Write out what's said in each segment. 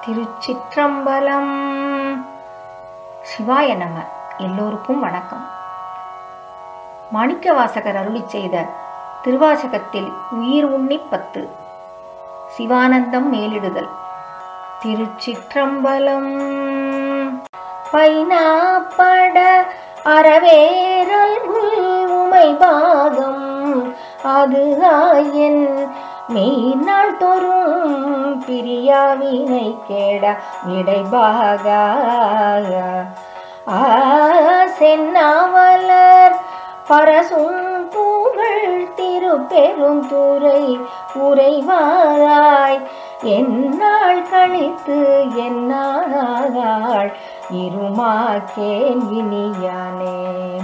திருச்சிற்றம்பலம் சிவாய நம எல்லோருக்கும் வணக்கம் மாணிக்கவாசகர் அருளி செய்த திருவாசகத்தில் உயிர் உண்ணி பத்து சிவானந்தம் மேலிடுதல் திருச்சிற்றம்பலம் பைனாப்பட அறவேரல் உமை பாகம் அது ஆயன் மெய்நாள் தோறும் பிரியாவினை கேட விடைபாக சென்னாவலர் பரசும் புகழ் திருப்பெரும் துறை உறைவாராய் என்னாள் கழித்து என்னாள் இருமாக்கேன் இனியானே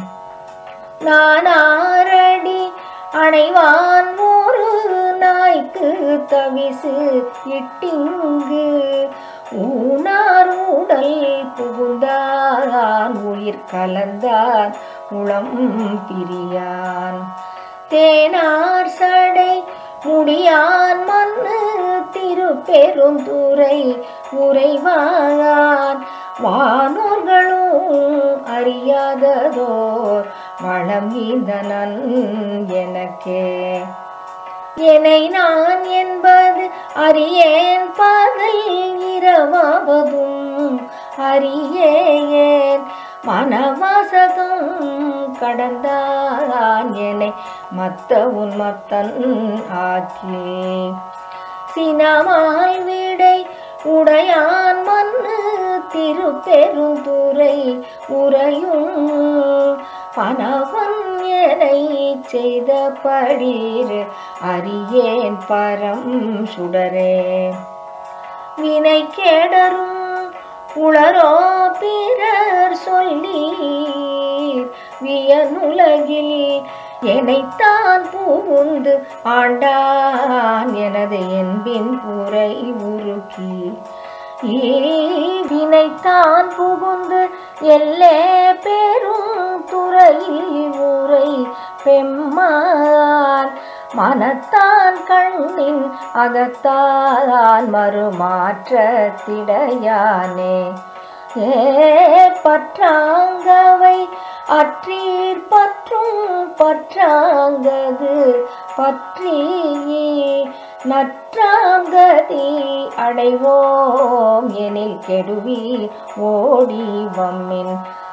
நானாரடி அணைவான் ஒரு நாய்க்கு தவிசு இட்டிங்கு ஊனார் உடல் புகுந்தான் உயிர் கலந்தான் உளம் பிரியான் தேனார் சடை முடியான் மண்ணு திருப்பெரும் துறை உறைவான் வானோர்களும் அறியாததோர் வளம் ஈந்தனன் எனக்கே என்னை நான் என்பது அறியேன் பகல் இரவாவதும் அறியேன் மனவாசகம் கடந்தான் என்னை மத்த உன் மத்தன் ஆக்கி சினமால் விடை உடையான் மண்ணு திருப்பெருந்துறை உறையும் பணவன் எனை செய்த படீர் அறியேன் பரம் சுடரே வினை கேடரும் உளரோ பிறர் சொல்லி வியனுலகில் எனைத்தான் புகுந்து ஆண்டான் எனது என்பின் புரை உருக்கி ஈவினைத்தான் புகுந்து எல்லே பெரும் துறையில் ஊரை பெம்மான் மனத்தான் கண்ணின் அகத்தான் மறுமாற்றத்திடையானே ஏ பற்றாங்கவை அற்றீர் பற்றும் பற்றாங்கது பற்றி நற்றாங்கதி அடைவோம் எனில் கெடுவி ஓடி வம்மின்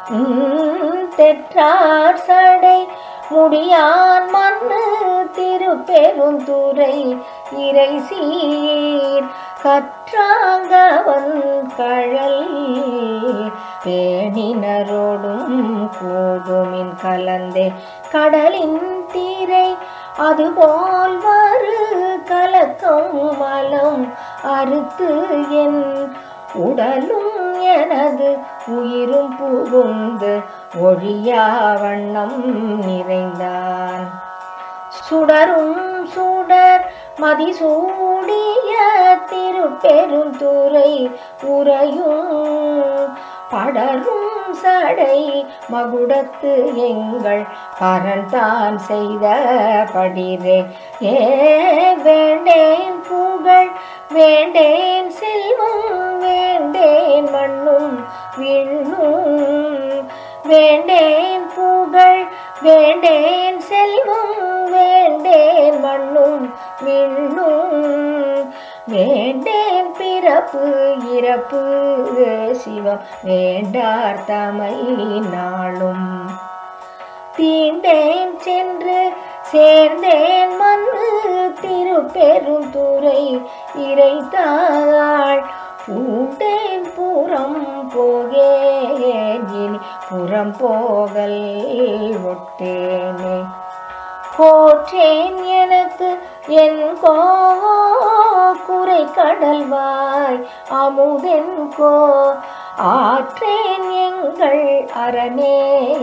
தெற்றார் சடை முடியான் மண்ணு திருப்பெருந்துறை இறை சீர் கற்றாங்கவன் கழல் பேணினரோடும் கூடுமின் கலந்தே கடலின் தீரை அதுபோல் வரு கலக்கம் மலம் அறுத்து என் உடலும் எனது உயிரும் புகுந்து ஒழியா வண்ணம் நிறைந்தான் சுடரும் சுடர் மதிசூடிய திருப்பெருந்துறை உறையும் படரும் சடை மகுடத்து எங்கள் பரன்தான் செய்த படிரே ஏ வேண்டேன் புகழ் வேண்டேன் செல்வம் வேண்டேன் மண்ணும் விண்ணும் வேண்டேன் புகழ் வேண்டேன் செல்வம் வேண்டேன் மண்ணும் விண்ணும் வேண்டேன் பிறப்பு இறப்பு சிவம் வேண்டார் தமை நாளும் தீண்டேன் சென்று சேர்ந்தேன் மண்ணு திருப்பெரும் துறை இறைத்தாள் பூண்டேன் புறம் போகேன் இனி புறம் போகல் ஒட்டேனே போற்றேன் எனக்கு என் கோ குறை கடல்வாய் அமுதென் கோ ஆற்றேன் எங்கள் அரணே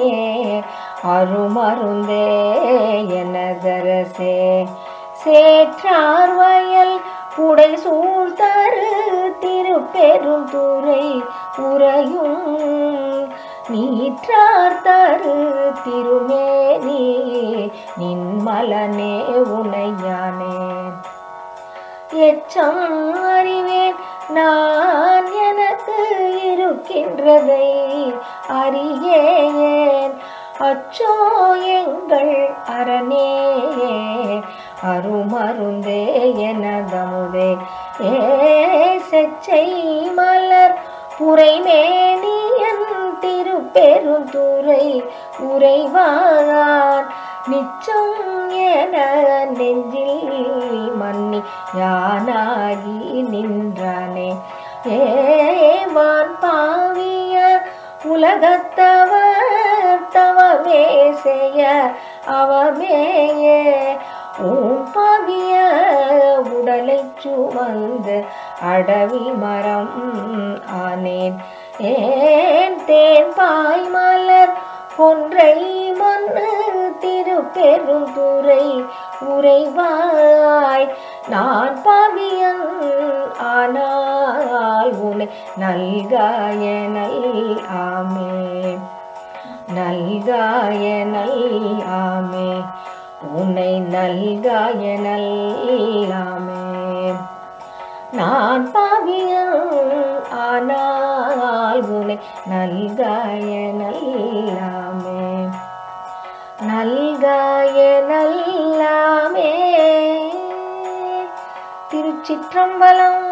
அருமருந்தே எனதரசே சேற்றார் வயல் புடை சூழ்தரு திருப்பெரும் துறை உறையும் நீற்றார் தரு திருமேனி நின்மலனே உனையானே எச்சம் அறிவேன் நான் கொடுக்கின்றதை அறியேன் அச்சோ எங்கள் அரணே அருமருந்தே எனதமுதே ஏ செச்சை மலர் புரைமேனியன் திருப்பெருந்துறை உறைவான் நிச்சம் என நெஞ்சில் மன்னி யானாகி நின்றானே ஏவான் பாவிய உலகத்தவர் தவமே செய்ய அவமேயே உம் பாவிய உடலை சுமந்து அடவி மரம் ஆனேன் ஏன் தேன் பாய் மலர் கொன்றை மண்ணு திருப்பெருந்துறை உறைவாய் நான் பாவியன் ஆனால் உன்னை நல்காய நல் ஆமே நல்காய நல் ஆமே உன்னை நல்காய நல்லாமே நான் பாவியன் ஆனால் உன்னை நல்காய நல்லாமே நல்காய நல்லாமே திருச்சிற்றம்பலம்